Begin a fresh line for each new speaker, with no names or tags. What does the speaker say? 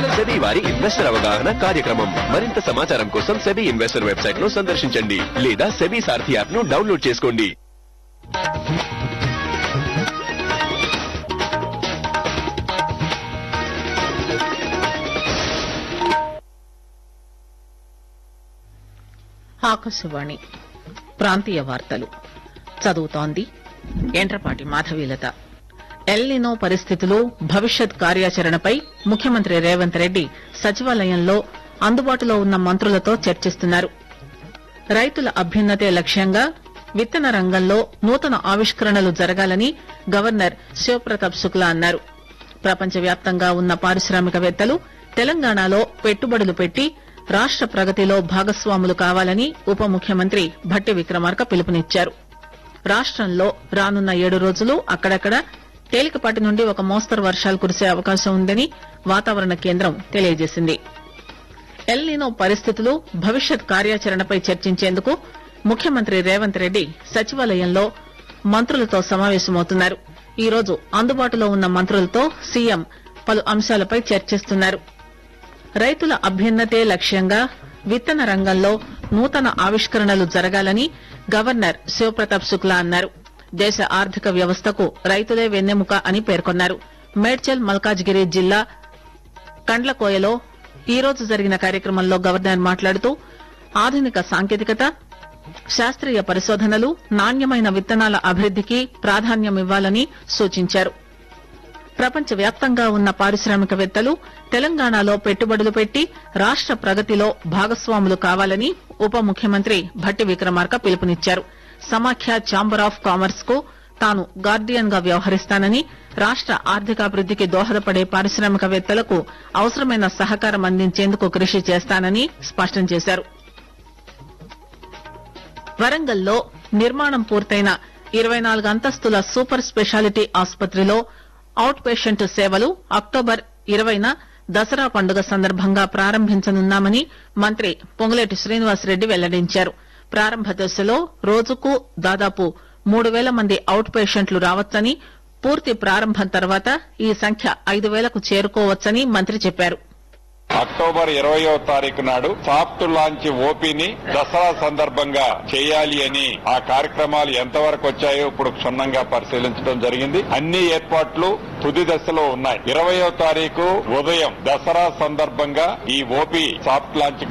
SEBI వారి investor అవగాహన కార్యక్రమం మరింత సమాచారం కోసం సెబీ ఇన్వెస్టర్ వెబ్సైట్ ను సందర్శించండి లేదా సెబీ సారథి యాప్ ను డౌన్లోడ్ చేసుకోండి
ఆకాశవాణి ప్రాంతీయ వార్తలు చదువుతోంది ఎంట్రపాటి మాధవీలత ఎల్నినో పరిస్థితులు భవిష్యత్ కార్యాచరణపై ముఖ్యమంత్రి రేవంత్ రెడ్డి సచివాలయంలో అందుబాటులో ఉన్న మంత్రులతో చర్చిస్తున్నారు రైతుల అభ్యున్నతే లక్ష్యంగా విత్తన రంగంలో నూతన ఆవిష్కరణలు జరగాలని గవర్నర్ శివప్రతాప్ శుక్లా అన్నారు ప్రపంచవ్యాప్తంగా ఉన్న పారిశ్రామికవేత్తలు తెలంగాణలో పెట్టుబడులు పెట్టి రాష్ట ప్రగతిలో భాగస్వాములు కావాలని ఉప ముఖ్యమంత్రి భట్టి విక్రమార్క పిలుపునిచ్చారు రాష్టంలో రానున్న ఏడు రోజులు అక్కడక్కడ తేలికపాటి నుండి ఒక మోస్తరు వర్షాలు కురిసే అవకాశం ఉందని వాతావరణ కేంద్రం తెలియజేసింది ఎల్నినో పరిస్థితులు భవిష్యత్ కార్యాచరణపై చర్చించేందుకు ముఖ్యమంత్రి రేవంత్ రెడ్డి సచివాలయంలో మంత్రులతో సమావేశమవుతున్నారు ఈ రోజు అందుబాటులో ఉన్న మంత్రులతో సీఎం పలు అంశాలపై చర్చిస్తున్నారు రైతుల అభ్యున్నతే లక్ష్యంగా విత్తన రంగంలో నూతన ఆవిష్కరణలు జరగాలని గవర్నర్ శివప్రతాప్ శుక్లా అన్నారు దేశ ఆర్థిక వ్యవస్థకు రైతులే వెన్నెముక అని పేర్కొన్నారు మేడ్చల్ మల్కాజ్గిరి జిల్లా కండ్లకోయలో ఈ రోజు జరిగిన కార్యక్రమంలో గవర్నర్ మాట్లాడుతూ ఆధునిక సాంకేతికత శాస్త్రీయ పరిశోధనలు నాణ్యమైన విత్తనాల అభివృద్దికి ప్రాధాన్యమివ్వాలని సూచించారు ప్రపంచవ్యాప్తంగా ఉన్న పారిశ్రామికవేత్తలు తెలంగాణలో పెట్టుబడులు పెట్టి రాష్ట ప్రగతిలో భాగస్వాములు కావాలని ఉప ముఖ్యమంత్రి భట్టి విక్రమార్క పిలుపునిచ్చారు సమాఖ్య ఛాంబర్ ఆఫ్ కామర్స్ కు తాను గార్డియన్ గా వ్యవహరిస్తానని రాష్ట ఆర్థికాభివృద్దికి దోహదపడే పారిశ్రామికవేత్తలకు అవసరమైన సహకారం అందించేందుకు కృషి చేస్తానని స్పష్టం చేశారు వరంగల్లో నిర్మాణం పూర్తయిన ఇరవై నాలుగు అంతస్తుల సూపర్ స్పెషాలిటీ ఆసుపత్రిలో అవుట్ పేషెంట్ సేవలు అక్టోబర్ ఇరవైన దసరా పండుగ సందర్భంగా ప్రారంభించనున్నామని మంత్రి పొంగులేటి శ్రీనివాసరెడ్డి వెల్లడించారు ప్రారంభ దశలో రోజుకు దాదాపు మూడు వేల మంది అవుట్ పేషెంట్లు రావచ్చని పూర్తి ప్రారంభం తర్వాత ఈ సంఖ్య ఐదు వేలకు చేరుకోవచ్చని మంత్రి చెప్పారు
అక్టోబర్ ఇరవయో తారీఖు నాడు సాఫ్ట్ లాంచ్ ఓపీని దసరా సందర్భంగా చేయాలి అని ఆ కార్యక్రమాలు ఎంతవరకు వచ్చాయో ఇప్పుడు క్షుణ్ణంగా పరిశీలించడం జరిగింది అన్ని ఏర్పాట్లు తుది దశలో ఉన్నాయి ఇరవయో తారీఖు ఉదయం దసరా సందర్భంగా ఈ ఓపీ సాఫ్ట్ లాంచ్